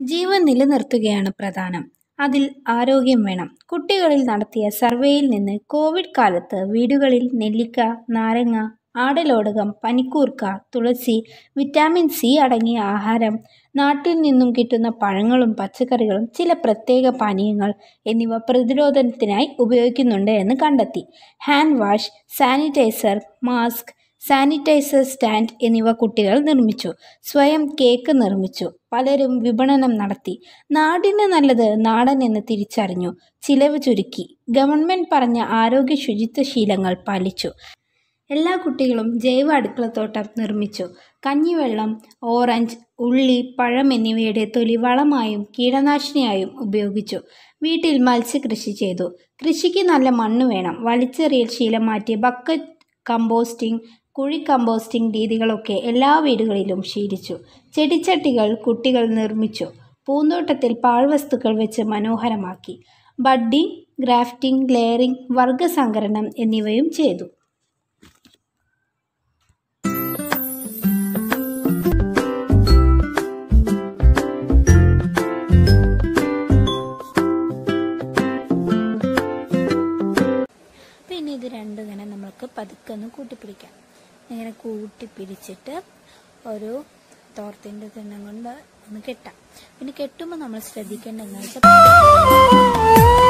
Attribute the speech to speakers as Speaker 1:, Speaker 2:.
Speaker 1: ജീവൻ നിലനിർത്തുകയാണ് പ്രധാനം അതിൽ ആരോഗ്യം വേണം കുട്ടികളിൽ നടത്തിയ സർവേയിൽ നിന്ന് കോവിഡ് കാലത്ത് വീടുകളിൽ നെല്ലിക്ക നാരങ്ങ ആടലോടകം പനിക്കൂർക്ക തുളസി വിറ്റാമിൻ സി അടങ്ങിയ ആഹാരം നാട്ടിൽ നിന്നും കിട്ടുന്ന പഴങ്ങളും പച്ചക്കറികളും ചില പ്രത്യേക പാനീയങ്ങൾ എന്നിവ പ്രതിരോധത്തിനായി ഉപയോഗിക്കുന്നുണ്ട് എന്ന് കണ്ടെത്തി hand wash sanitiser mask sanitiser stand എന്നിവ കുട്ടികൾ നിർമ്മിച്ചു സ്വയം കേക്ക് നിർമ്മിച്ചു പലരും വിപണനം നടത്തി നാടിന് നല്ലത് നാടൻ എന്ന് തിരിച്ചറിഞ്ഞു ചിലവ് ചുരുക്കി ഗവൺമെൻറ് പറഞ്ഞ ആരോഗ്യ ശുചിത്വ ശീലങ്ങൾ പാലിച്ചു എല്ലാ കുട്ടികളും ജൈവ അടുക്കളത്തോട്ടം നിർമ്മിച്ചു കഞ്ഞിവെള്ളം ഓറഞ്ച് ഉള്ളി പഴം എന്നിവയുടെ തൊലി വളമായും കീടനാശിനിയായും ഉപയോഗിച്ചു വീട്ടിൽ മത്സ്യകൃഷി ചെയ്തു കൃഷിക്ക് നല്ല മണ്ണ് വേണം വലിച്ചെറിയൽ ശീലം മാറ്റി ബക്കറ്റ് കമ്പോസ്റ്റിംഗ് കുഴി കമ്പോസ്റ്റിംഗ് രീതികളൊക്കെ എല്ലാ വീടുകളിലും ശീലിച്ചു ചെടിച്ചട്ടികൾ കുട്ടികൾ നിർമ്മിച്ചു പൂന്തോട്ടത്തിൽ പാഴ്വസ്തുക്കൾ വെച്ച് മനോഹരമാക്കി ബഡ്ഡിംഗ് ഗ്രാഫ്റ്റിംഗ് ലെയറിംഗ് വർഗസങ്കരണം എന്നിവയും ചെയ്തു പിന്നെ ഇത് രണ്ടും ഇങ്ങനെ നമ്മൾക്ക് പതുക്കെ ഒന്ന് കൂട്ടിപ്പിടിക്കാം ഇങ്ങനെ കൂട്ടിപ്പിടിച്ചിട്ട് ഒരു തോർത്തിൻ്റെ തിണ്ണം കൊണ്ട് ഒന്ന് കെട്ടാം പിന്നെ കെട്ടുമ്പോൾ നമ്മൾ ശ്രദ്ധിക്കേണ്ടതെന്ന് വെച്ചാൽ